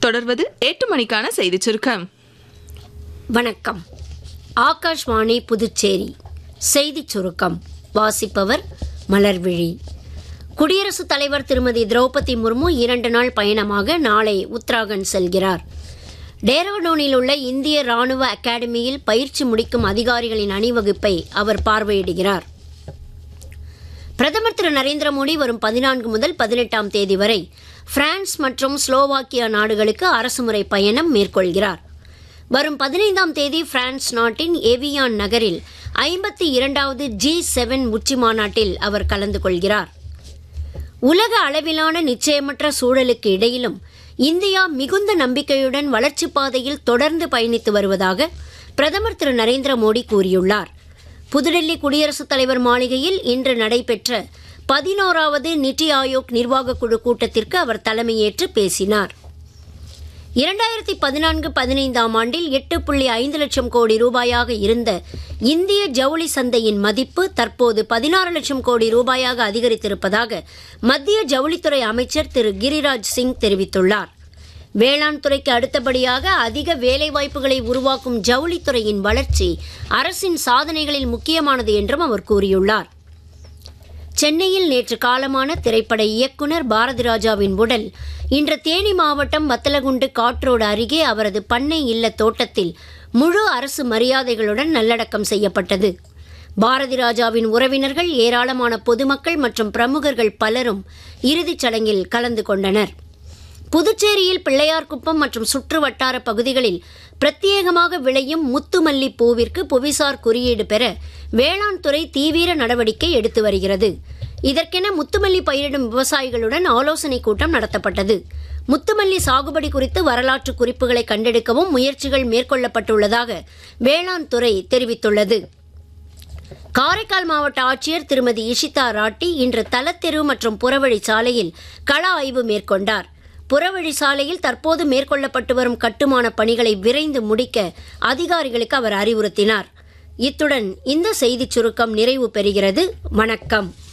தொடர்வது எட்டு மணிக்கான செய்திச் சுருக்கம் வணக்கம் ஆகாஷ்வாணி புதுச்சேரி செய்திச் சுருக்கம் வாசிப்பவர் மலர்விழி குடியரசுத் தலைவர் திருமதி திரௌபதி முர்மு இரண்டு நாள் பயணமாக நாளை உத்தராகண்ட் செல்கிறார் டேராடூனில் உள்ள இந்திய ராணுவ அகாடமியில் பயிற்சி முடிக்கும் அதிகாரிகளின் அணிவகுப்பை அவர் பார்வையிடுகிறார் பிரதமர் திரு நரேந்திர மோடி வரும் பதினான்கு முதல் பதினெட்டாம் தேதி வரை பிரான்ஸ் மற்றும் ஸ்லோவாக்கியா நாடுகளுக்கு அரசுமுறை பயணம் மேற்கொள்கிறார் வரும் பதினைந்தாம் தேதி பிரான்ஸ் நாட்டின் எவியான் நகரில் ஐம்பத்தி இரண்டாவது ஜி செவன் உச்சி மாநாட்டில் அவர் கலந்து கொள்கிறார் உலக அளவிலான நிச்சயமற்ற சூழலுக்கு இடையிலும் இந்தியா மிகுந்த நம்பிக்கையுடன் வளர்ச்சிப் பாதையில் தொடர்ந்து பயணித்து வருவதாக பிரதமர் திரு நரேந்திர மோடி கூறியுள்ளார் புதுடெல்லி குடியரசுத் தலைவர் மாளிகையில் இன்று நடைபெற்ற பதினோராவது நிதி ஆயோக் நிர்வாகக் குழு கூட்டத்திற்கு அவர் தலைமையேற்று பேசினார் இரண்டாயிரத்தி பதினான்கு பதினைந்தாம் ஆண்டில் எட்டு புள்ளி ஐந்து லட்சம் கோடி ரூபாயாக இருந்த இந்திய ஜவுளி சந்தையின் மதிப்பு தற்போது பதினாறு லட்சம் கோடி ரூபாயாக அதிகரித்திருப்பதாக மத்திய ஜவுளித்துறை அமைச்சர் திரு கிரிராஜ் சிங் தெரிவித்துள்ளார் வேளாண் துறைக்கு அடுத்தபடியாக அதிக வேலைவாய்ப்புகளை உருவாக்கும் ஜவுளித்துறையின் வளர்ச்சி அரசின் சாதனைகளில் முக்கியமானது என்றும் அவர் கூறியுள்ளார் சென்னையில் நேற்று காலமான திரைப்பட இயக்குனர் பாரதி ராஜாவின் உடல் இன்று தேனி மாவட்டம் வத்தலகுண்டு காற்றோடு அருகே அவரது பண்ணை இல்ல தோட்டத்தில் முழு அரசு மரியாதைகளுடன் நல்லடக்கம் செய்யப்பட்டது பாரதி ராஜாவின் உறவினர்கள் ஏராளமான பொதுமக்கள் மற்றும் பிரமுகர்கள் பலரும் இறுதிச் சடங்கில் கலந்து கொண்டனர் புதுச்சேரியில் பிள்ளையார்குப்பம் மற்றும் சுற்று வட்டார பகுதிகளில் பிரத்யேகமாக விளையும் முத்துமல்லி பூவிற்கு புவிசார் குறியீடு பெற வேளாண் துறை தீவிர நடவடிக்கை எடுத்து வருகிறது இதற்கென முத்துமல்லி பயிரிடும் விவசாயிகளுடன் ஆலோசனைக் கூட்டம் நடத்தப்பட்டது முத்துமல்லி சாகுபடி குறித்து வரலாற்று குறிப்புகளை கண்டெடுக்கவும் முயற்சிகள் மேற்கொள்ளப்பட்டுள்ளதாக வேளாண் துறை தெரிவித்துள்ளது காரைக்கால் மாவட்ட ஆட்சியர் திருமதி இஷிதா ராட்டி இன்று தலத்தெரு மற்றும் புறவழி சாலையில் கள ஆய்வு மேற்கொண்டார் புறவழி சாலையில் தற்போது மேற்கொள்ளப்பட்டு வரும் கட்டுமான பணிகளை விரைந்து முடிக்க அதிகாரிகளுக்கு அவர் அறிவுறுத்தினார் இத்துடன் இந்த செய்திச் சுருக்கம் நிறைவு பெறுகிறது வணக்கம்